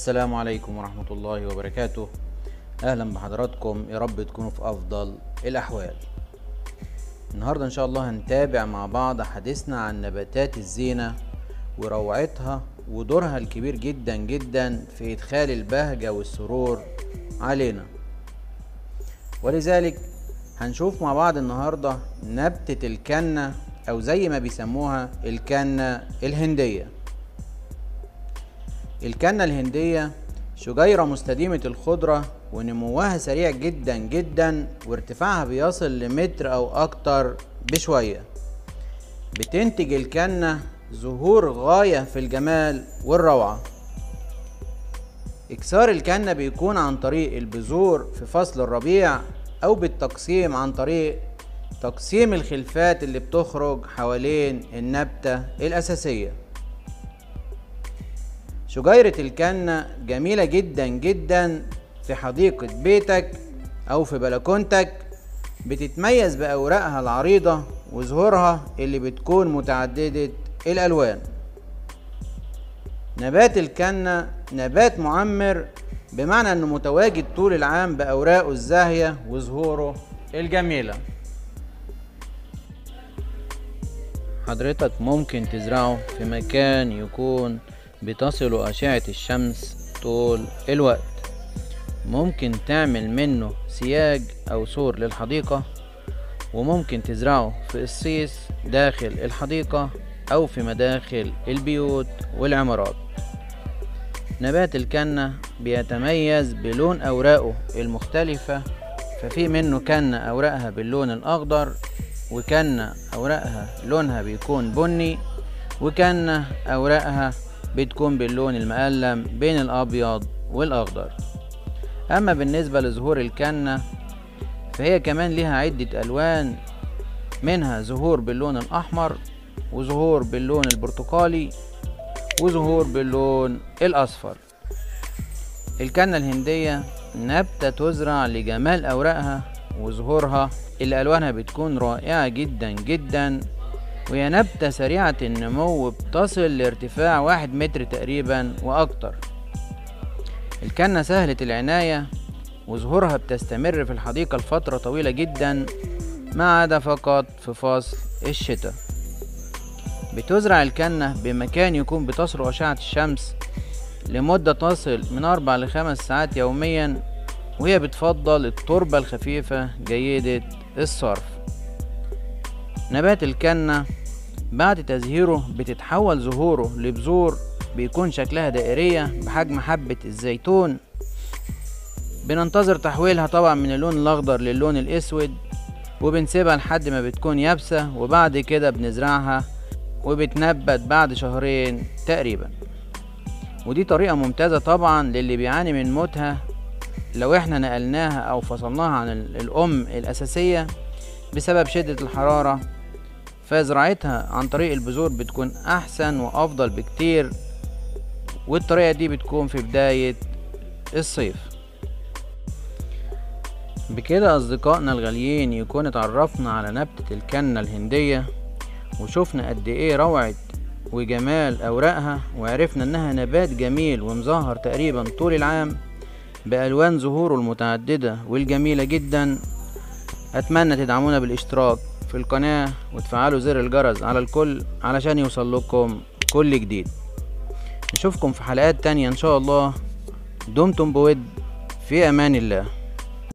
السلام عليكم ورحمة الله وبركاته أهلا بحضراتكم يا رب تكونوا في أفضل الأحوال النهاردة إن شاء الله هنتابع مع بعض حديثنا عن نباتات الزينة وروعتها ودورها الكبير جدا جدا في إدخال البهجة والسرور علينا ولذلك هنشوف مع بعض النهاردة نبتة الكنة أو زي ما بيسموها الكنة الهندية الكنة الهندية شجيرة مستديمة الخضرة ونموها سريع جدا جدا وارتفاعها بيصل لمتر أو أكتر بشوية بتنتج الكنة زهور غاية في الجمال والروعة إكسار الكنة بيكون عن طريق البذور في فصل الربيع أو بالتقسيم عن طريق تقسيم الخلفات اللي بتخرج حوالين النبتة الأساسية شجيرة الكنة جميلة جدا جدا في حديقة بيتك أو في بلكونتك بتتميز بأوراقها العريضة وزهورها اللي بتكون متعددة الألوان نبات الكنة نبات معمر بمعنى انه متواجد طول العام بأوراقه الزاهية وزهوره الجميلة حضرتك ممكن تزرعه في مكان يكون بتصل أشعة الشمس طول الوقت ممكن تعمل منه سياج أو سور للحديقة وممكن تزرعه في الصيص داخل الحديقة أو في مداخل البيوت والعمارات نبات الكنة بيتميز بلون أوراقه المختلفة ففي منه كنة أوراقها باللون الأخضر وكنة أوراقها لونها بيكون بني وكنة أوراقها بتكون باللون المقلم بين الأبيض والأخضر أما بالنسبة لزهور الكنة فهي كمان لها عدة ألوان منها زهور باللون الأحمر وزهور باللون البرتقالي وزهور باللون الأصفر الكنة الهندية نبتة تزرع لجمال أوراقها وزهورها اللي ألوانها بتكون رائعة جدا جدا وهي نبتة سريعة النمو بتصل لارتفاع واحد متر تقريبا وأكتر الكنة سهلة العناية وظهورها بتستمر في الحديقة لفترة طويلة جدا ما عدا فقط في فصل الشتاء بتزرع الكنة بمكان يكون بتصل أشعة الشمس لمدة تصل من أربع لخمس ساعات يوميا وهي بتفضل التربة الخفيفة جيدة الصرف نبات الكنة بعد تزهيره بتتحول زهوره لبذور بيكون شكلها دائرية بحجم حبة الزيتون بننتظر تحويلها طبعا من اللون الأخضر للون الأسود وبنسيبها لحد ما بتكون يابسة وبعد كده بنزرعها وبتنبت بعد شهرين تقريبا ودي طريقة ممتازة طبعا للي بيعاني من موتها لو احنا نقلناها او فصلناها عن الام الاساسية بسبب شدة الحرارة فزراعتها عن طريق البذور بتكون احسن وافضل بكتير والطريقة دي بتكون في بداية الصيف بكده اصدقائنا الغاليين يكون اتعرفنا على نبتة الكنة الهندية وشوفنا قد ايه روعة وجمال اوراقها وعرفنا انها نبات جميل ومظهر تقريبا طول العام بألوان زهوره المتعددة والجميلة جدا أتمنى تدعمونا بالاشتراك في القناة وتفعلوا زر الجرس على الكل علشان يوصل لكم كل جديد نشوفكم في حلقات تانية إن شاء الله دمتم بود في أمان الله